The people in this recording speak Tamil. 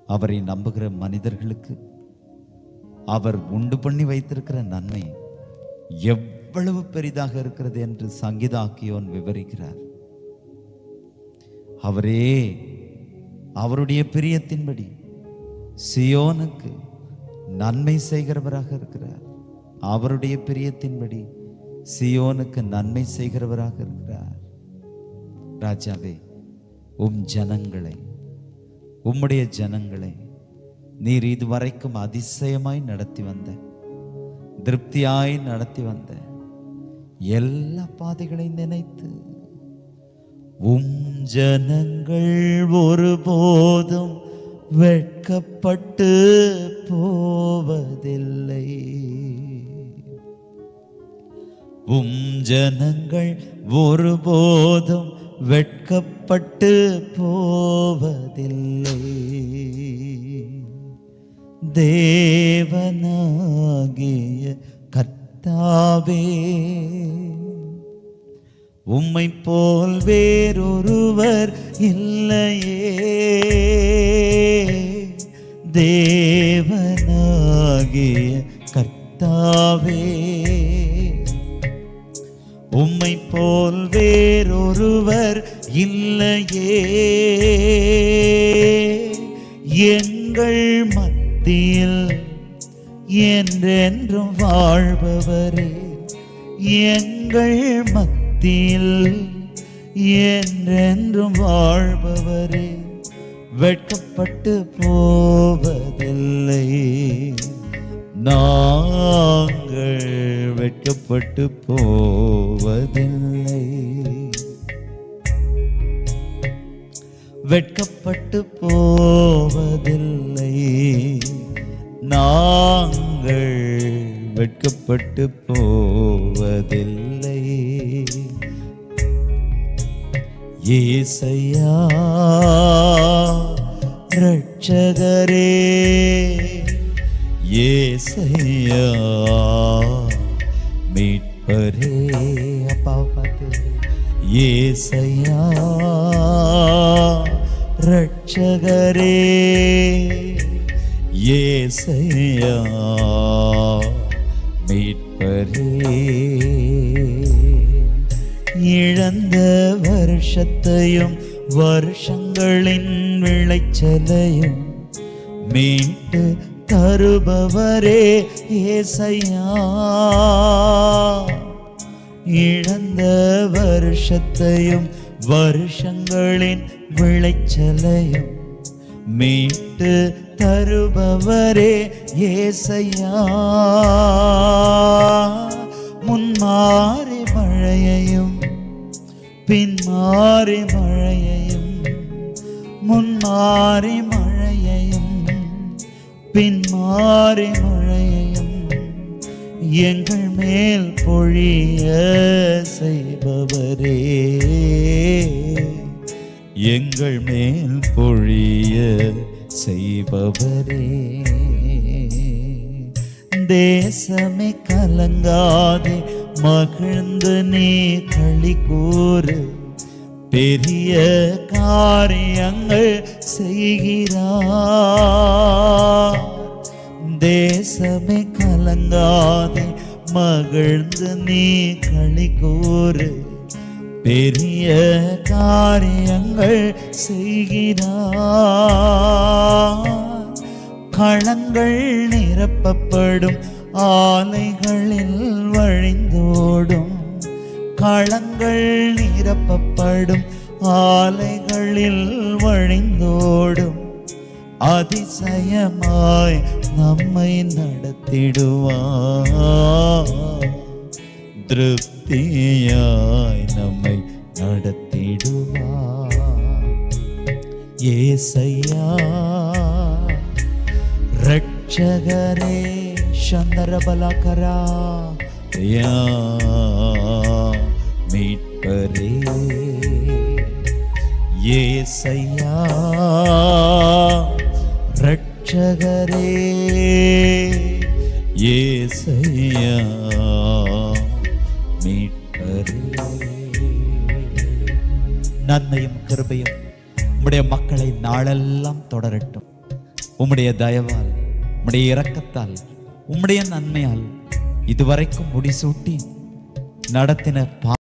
அவரை நம்புகிற மனிதர்களுக்கு அவர் உண்டு பண்ணி வைத்திருக்கிற நன்மை எவ்வளவு பெரிதாக இருக்கிறது என்று சங்கீதாக்கியோன் விவரிக்கிறார் அவரே அவருடைய பிரியத்தின்படி சியோனுக்கு நன்மை செய்கிறவராக இருக்கிறார் அவருடைய பிரியத்தின்படி சியோனுக்கு நன்மை செய்கிறவராக இருக்கிறார் ராஜாவே உம் ஜனங்களை உம்முடைய ஜனங்களை நீர் இதுவரைக்கும் அதிசயமாய் நடத்தி வந்த திருப்தியாய் நடத்தி வந்த எல்லா பாதைகளையும் நினைத்து உம் ஜனங்கள் ஒருபோதும் வெட்கப்பட்டு போவதில்லை உம் ஜனங்கள் ஒருபோதும் வெட்கப்பட்டு போவதில்லை தேவனாகிய கர்த்தாவே உம்மை போல் வேறொருவர் இல்லையே தேவனாகிய கர்த்தாவே உம்மை போல் வேறொருவர் இல்லையே எங்கள் மத்தியில் என்றென்றும் வாழ்பவரே எங்கள் மத்தியில் என்றென்றும் வாழ்பவரே வெட்கப்பட்டு போவதில்லை நாங்கள் வெட்கப்பட்டு போவதில்லை வெட்கப்பட்டு போவதில்லை நாங்கள் வெட்கப்பட்டு போவதில்லை ஏசையா ரட்சகரே ஏசையா மீட்பரே அப்பா பார்த்து ஏசையா ரட்சகரே ஏசையா மீட்பரே இழந்த வருஷத்தையும் வருஷங்களின் விளைச்சலையும் மீட்டு தருபவரே ஏசையா இழந்த வருஷத்தையும் வருஷங்களின் விளைச்சலையும் மீட்டு தருபவரே ஏசையா முன்மாறி மழையையும் பின்மாறி மழையையும் முன்மாறி மழையையும் பின்மாறி மழையையும் எங்கள் மேல் பொழிய செய்பவரே எங்கள் மேல் பொழிய செய்பவரே தேசமே கலங்காதே மகிழ்ந்து நீ களி கூறு பெரிய காரியங்கள் செய்கிறார் தேசமே கலங்காதே மகிழ்ந்து நீ களி கூறு பெரிய காரியங்கள் செய்கிறார் களங்கள் நிரப்பப்படும் ஆலைகளில் வழிந்தோடும் களங்கள் நிரப்பப்படும் ஆலைகளில் வழிந்தோடும் அதிசயமாய் நம்மை நடத்திடுவார் திருப்தியாய் நம்மை நடத்திடுவார் ஏசையா ரட்சகரே சந்தரபலகரா யா மீட்பரே ஏசையா ரட்சகரே ஏசையா மீட்பரே நன்மையும் கிருபையும் உம்முடைய மக்களை நாளெல்லாம் தொடரட்டும் உம்முடைய தயவால் உம்முடைய இரக்கத்தால் உம்முடைய நன்மையால் இதுவரைக்கும் முடிசூட்டி நடத்தின